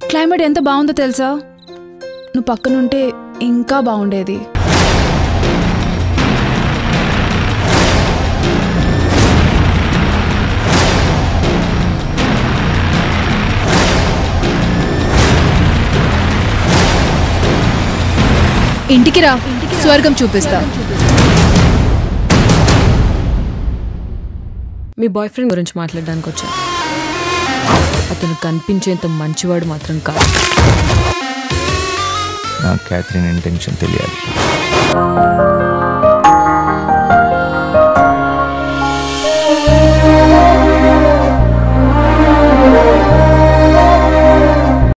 climate ఎంత బాగుందో తెలుసా నువ్వు పక్కనుంటే ఇంకా బాగుండేది ఇంటికి రా స్వర్గం చూపిస్తా మీ బాయ్ ఫ్రెండ్ గురించి మాట్లాడడానికి వచ్చా అతను కనిపించేంత మంచివాడు మాత్రం కాదు నాకు క్యాథరిన్ ఇంటెన్షన్ తెలియాలి